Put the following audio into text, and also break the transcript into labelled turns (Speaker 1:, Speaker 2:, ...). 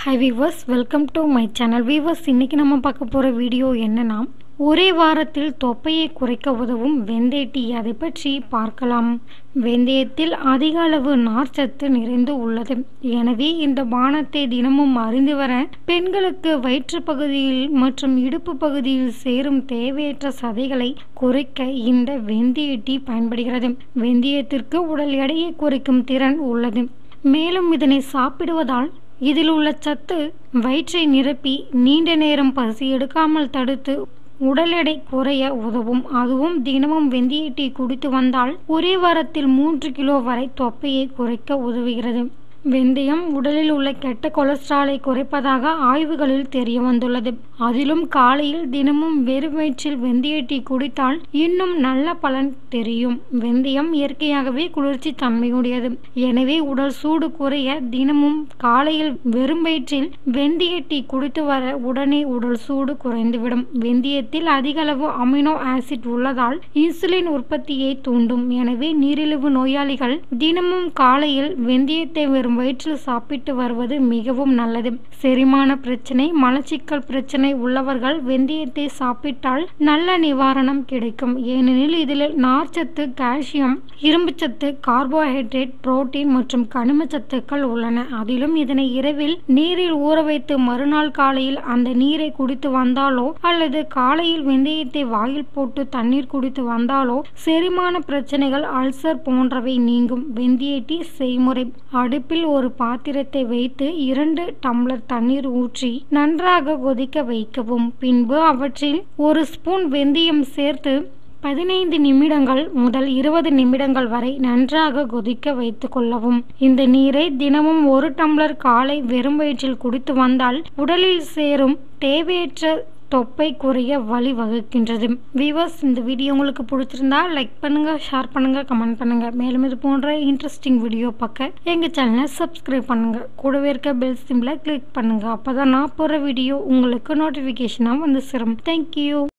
Speaker 1: high viewers welcome to my channel viewers இன்றைக்கி நம்ம பார்க்க போகிற வீடியோ என்னன்னா ஒரே வாரத்தில் தொப்பையை குறைக்க உதவும் வெந்தய டீ அதை பற்றி பார்க்கலாம் வெந்தயத்தில் அதிக அளவு நார்ச்சத்து நிறைந்து உள்ளது எனவே இந்த பானத்தை தினமும் அறிந்து வர பெண்களுக்கு வயிற்று பகுதியில் மற்றும் இடுப்பு பகுதியில் சேரும் தேவையற்ற சதைகளை குறைக்க இந்த வெந்தய டீ பயன்படுகிறது வெந்தயத்திற்கு உடல் எடையை குறைக்கும் திறன் உள்ளது மேலும் இதனை சாப்பிடுவதால் இதில் உள்ள சத்து வயிற்றை நிரப்பி நீண்ட நேரம் பசி எடுக்காமல் தடுத்து உடல் எடை குறைய உதவும் அதுவும் தினமும் வெந்தய டீ குடித்து வந்தால் ஒரே வாரத்தில் மூன்று கிலோ வரை தொப்பையை குறைக்க உதவுகிறது வெந்தயம் உடலில் உள்ள கெட்ட கொலஸ்ட்ராலை குறைப்பதாக ஆய்வுகளில் தெரிய வந்துள்ளது அதிலும் காலையில் தினமும் வெறும் வயிற்றில் வெந்தய டீ குடித்தால் இன்னும் நல்ல பலன் தெரியும் வெந்தயம் இயற்கையாகவே குளிர்ச்சி தன்மையுடையது எனவே உடல் சூடு குறைய தினமும் காலையில் வெறும் வயிற்றில் வெந்தய டீ குடித்து வர உடனே உடல் சூடு குறைந்துவிடும் வெந்தயத்தில் அதிக அளவு அமினோ ஆசிட் உள்ளதால் இன்சுலின் உற்பத்தியை தூண்டும் எனவே நீரிழிவு நோயாளிகள் தினமும் காலையில் வெந்தயத்தை வெறும் வயிற்றில் சாப்பிட்டு வருவது மிகவும் நல்லது செரிமான பிரச்சனை மலச்சிக்கல் பிரச்சனை உள்ளவர்கள் வெந்தயத்தை சாப்பிட்டால் நல்ல நிவாரணம் கிடைக்கும் ஏனெனில் இதில் நார்ச்சத்து கால்சியம் இரும்புச்சத்து கார்போஹைட்ரேட் புரோட்டீன் மற்றும் கனிம சத்துக்கள் உள்ளன அதிலும் இதனை இரவில் நீரில் ஊற வைத்து மறுநாள் காலையில் அந்த நீரை குடித்து வந்தாலோ அல்லது காலையில் வெந்தயத்தை வாயில் போட்டு தண்ணீர் குடித்து வந்தாலோ செரிமான பிரச்சனைகள் அல்சர் போன்றவை நீங்கும் வெந்தய டீ செய்முறை அடுப்பில் ஒரு பாத்திரத்தை வைத்து இரண்டு டம்ளர் தண்ணீர் ஊற்றி நன்றாக கொதிக்க வைக்கவும் பின்பு அவற்றில் ஒரு ஸ்பூன் வெந்தயம் சேர்த்து பதினைந்து நிமிடங்கள் முதல் இருபது நிமிடங்கள் வரை நன்றாக கொதிக்க வைத்து கொள்ளவும் இந்த நீரை தினமும் ஒரு டம்ளர் காலை வெறும் வயிற்றில் குடித்து வந்தால் உடலில் சேரும் தேவையற்ற தொப்பை குறைய வழி வகுக்கின்றது வியூவர்ஸ் இந்த வீடியோ உங்களுக்கு பிடிச்சிருந்தா லைக் பண்ணுங்க ஷேர் பண்ணுங்க கமெண்ட் பண்ணுங்க மேலும் இது போன்ற இன்ட்ரெஸ்டிங் வீடியோ பார்க்க எங்க சேனலை சப்ஸ்கிரைப் பண்ணுங்க கூடவே இருக்க பெல் சிம்பிளை கிளிக் பண்ணுங்க அப்பதான் நான் போற வீடியோ உங்களுக்கு நோட்டிஃபிகேஷனாக வந்து சேரும் தேங்க்யூ